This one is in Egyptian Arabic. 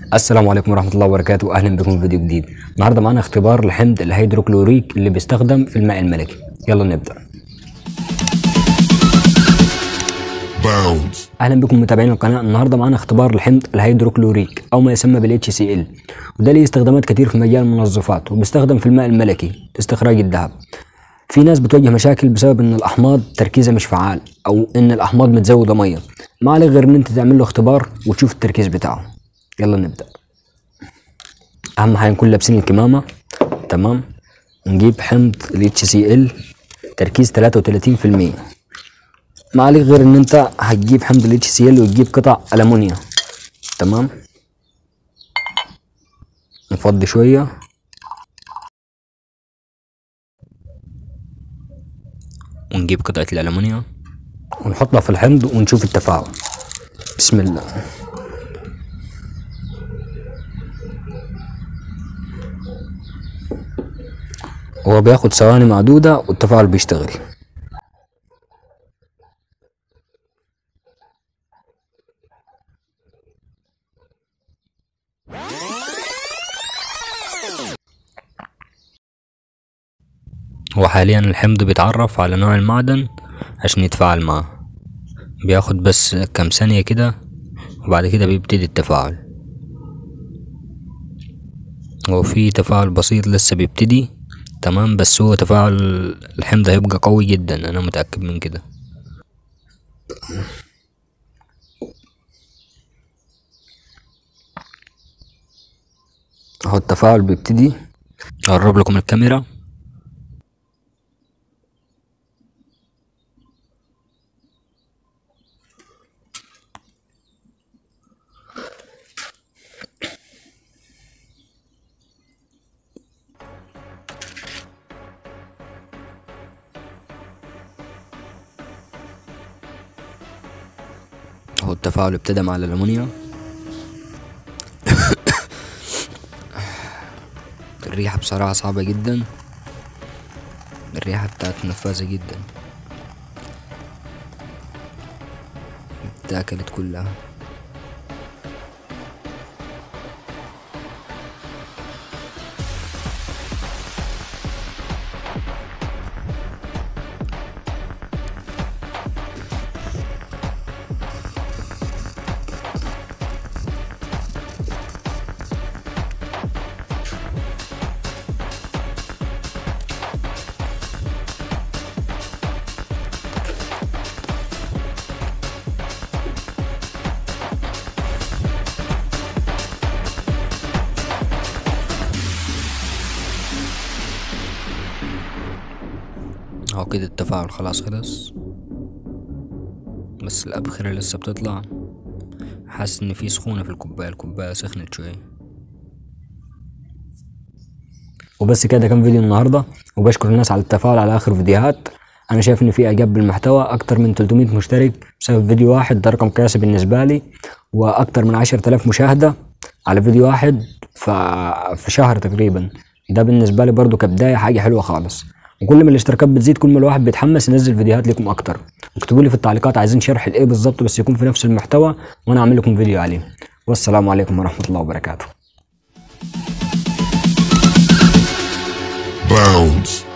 السلام عليكم ورحمة الله وبركاته أهلا بكم في فيديو جديد النهاردة معانا اختبار لحمض الهيدروكلوريك اللي بيستخدم في الماء الملكي يلا نبدأ bound, أهلا بكم متابعين القناة النهاردة معانا اختبار لحمض الهيدروكلوريك أو ما يسمى بال HCl وده ليه استخدامات كتير في مجال المنظفات وبيستخدم في الماء الملكي لاستخراج الذهب في ناس بتواجه مشاكل بسبب ان الاحماض تركيزها مش فعال او ان الاحماض متزوده ميه ما عليك غير ان انت تعمل له اختبار وتشوف التركيز بتاعه يلا نبدا اهم حاجه نكون لابسين الكمامه تمام ونجيب حمض ال HCl تركيز 33% ما عليك غير ان انت هتجيب حمض ال HCl وتجيب قطع ألمونيا تمام نفضي شويه ونجيب قطعة الألمونيا ونحطها في الحمض ونشوف التفاعل بسم الله هو بياخد ثواني معدودة والتفاعل بيشتغل هو حاليا الحمض بيتعرف على نوع المعدن عشان يتفاعل معاه بياخد بس كام ثانية كده وبعد كده بيبتدي التفاعل هو في تفاعل بسيط لسه بيبتدي تمام بس هو تفاعل الحمض هيبقى قوي جدا انا متأكد من كده اهو التفاعل بيبتدي اقرب لكم الكاميرا اهو التفاعل ابتدى مع الألمونيا الريحة بصراحة صعبة جدا الريحة بتاعت نفاذة جدا اتاكلت كلها اهو كده التفاعل خلاص خلص بس الأبخرة لسه بتطلع حاسس ان في سخونة في الكوباية الكوباية سخنت شوية وبس كده كان فيديو النهاردة وبشكر الناس على التفاعل على آخر فيديوهات أنا شايف إن في إعجاب بالمحتوى أكتر من 300 مشترك بسبب فيديو واحد ده رقم قياسي بالنسبة لي وأكتر من 10000 مشاهدة على فيديو واحد ف... في شهر تقريبا ده بالنسبة لي برضو كبداية حاجة حلوة خالص وكل ما الاشتراكات بتزيد كل ما الواحد بيتحمس ينزل فيديوهات لكم اكتر واكتبوا لي في التعليقات عايزين شرح لايه بالظبط بس يكون في نفس المحتوى وانا اعمل لكم فيديو عليه والسلام عليكم ورحمة الله وبركاته bound.